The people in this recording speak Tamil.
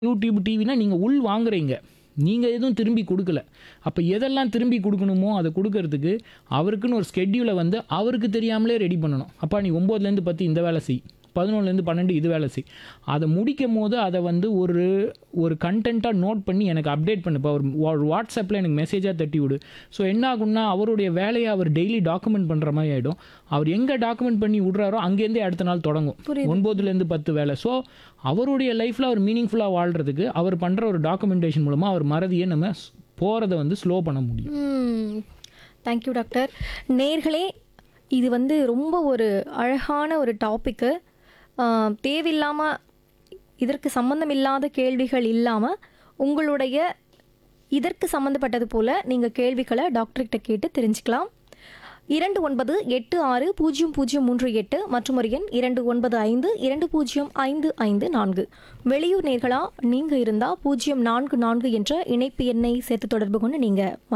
யூடியூப் டிவினா நீங்கள் உள் வாங்குறீங்க நீங்கள் எதுவும் திரும்பி கொடுக்கல அப்போ எதெல்லாம் திரும்பி கொடுக்கணுமோ அதை கொடுக்கறதுக்கு அவருக்குன்னு ஒரு ஸ்கெட்யூலை வந்து அவருக்கு தெரியாமலே ரெடி பண்ணணும் அப்பா நீ ஒம்போதுலேருந்து பத்து இந்த வேலை செய் பதினொன்றுலேருந்து பன்னெண்டு இது வேலை செய் அதை முடிக்கும் போது அதை வந்து ஒரு ஒரு கண்டென்ட்டாக நோட் பண்ணி எனக்கு அப்டேட் பண்ணுப்பா ஒரு வா- வாட்ஸ்அப்பில் எனக்கு மெசேஜாக தட்டி விடு ஸோ என்ன ஆகும்னா அவருடைய வேலையை அவர் டெய்லி டாக்குமெண்ட் பண்ணுற மாதிரி ஆகிடும் அவர் எங்கே டாக்குமெண்ட் பண்ணி விட்றாரோ அங்கேருந்தே அடுத்த நாள் தொடங்கும் புரியுது. ஒன்பதுலேருந்து பத்து வேலை ஸோ அவருடைய லைஃப்பில் அவர் மீனிங்ஃபுல்லாக வாழ்கிறதுக்கு அவர் பண்ணுற ஒரு டாக்குமெண்டேஷன் மூலமாக அவர் மறதியை நம்ம போகிறத வந்து ஸ்லோ பண்ண முடியும் தேங்க்யூ டாக்டர் நேர்களே இது வந்து ரொம்ப ஒரு அழகான ஒரு டாப்பிக்கு தேவையில்லாமல் இதற்கு சம்பந்தம் இல்லாத கேள்விகள் இல்லாமல் உங்களுடைய இதற்கு சம்மந்தப்பட்டது போல் நீங்கள் கேள்விகளை டாக்டர்கிட்ட கேட்டு தெரிஞ்சுக்கலாம் இரண்டு ஒன்பது எட்டு ஆறு பூஜ்ஜியம் பூஜ்ஜியம் மூன்று எட்டு மற்றும் ஒரு எண் இரண்டு ஒன்பது ஐந்து இரண்டு பூஜ்ஜியம் ஐந்து ஐந்து நான்கு வெளியூர் நேர்களா நீங்கள் இருந்தால் பூஜ்ஜியம் நான்கு நான்கு என்ற இணைப்பு எண்ணை சேர்த்து தொடர்பு கொண்டு நீங்கள்